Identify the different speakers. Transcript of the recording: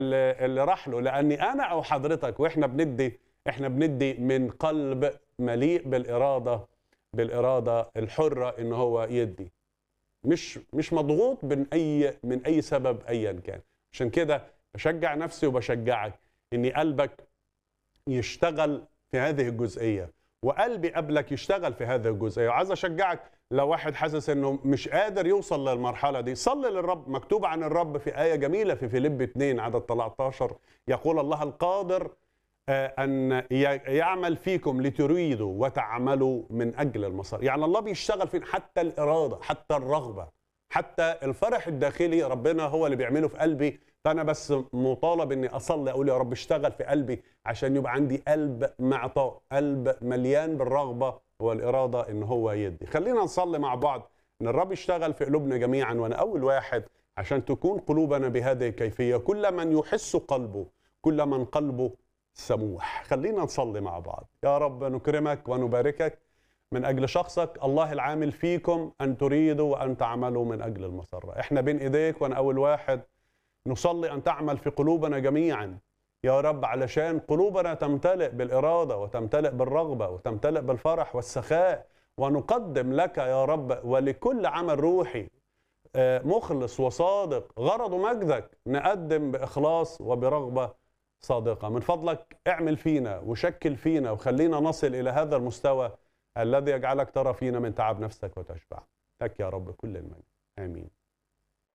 Speaker 1: اللي اللي راح له لاني انا او حضرتك واحنا بندي احنا بندي من قلب مليء بالاراده بالاراده الحره ان هو يدي مش مش مضغوط من اي من اي سبب ايا كان عشان كده بشجع نفسي وبشجعك ان قلبك يشتغل في هذه الجزئيه وقلبي قبلك يشتغل في هذه الجزئيه وعايز اشجعك لو واحد حاسس انه مش قادر يوصل للمرحله دي صلي للرب مكتوب عن الرب في ايه جميله في فيليب 2 عدد 13 يقول الله القادر آه، ان ي- يعمل فيكم لتريدوا وتعملوا من اجل المسار يعني الله بيشتغل فين حتى الاراده حتى الرغبه حتى الفرح الداخلي ربنا هو اللي بيعمله في قلبي فانا بس مطالب اني اصلي اقول يا رب اشتغل في قلبي عشان يبقى عندي قلب معطاء قلب مليان بالرغبه والاراده ان هو يدي خلينا نصلي مع بعض ان الرب يشتغل في قلوبنا جميعا وانا اول واحد عشان تكون قلوبنا بهذه الكيفيه كل من يحس قلبه كل من قلبه سموح خلينا نصلي مع بعض يا رب نكرمك ونباركك من أجل شخصك الله العامل فيكم أن تريدوا وأن تعملوا من أجل المسرة إحنا بين إيديك وأنا أول واحد نصلي أن تعمل في قلوبنا جميعا يا رب علشان قلوبنا تمتلئ بالإرادة وتمتلئ بالرغبة وتمتلئ بالفرح والسخاء ونقدم لك يا رب ولكل عمل روحي آه، مخلص وصادق غرض مجدك نقدم بإخلاص وبرغبة صادقة من فضلك اعمل فينا وشكل فينا وخلينا نصل إلى هذا المستوى الذي يجعلك ترى فينا من تعب نفسك وتشبع لك يا رب كل المجد آمين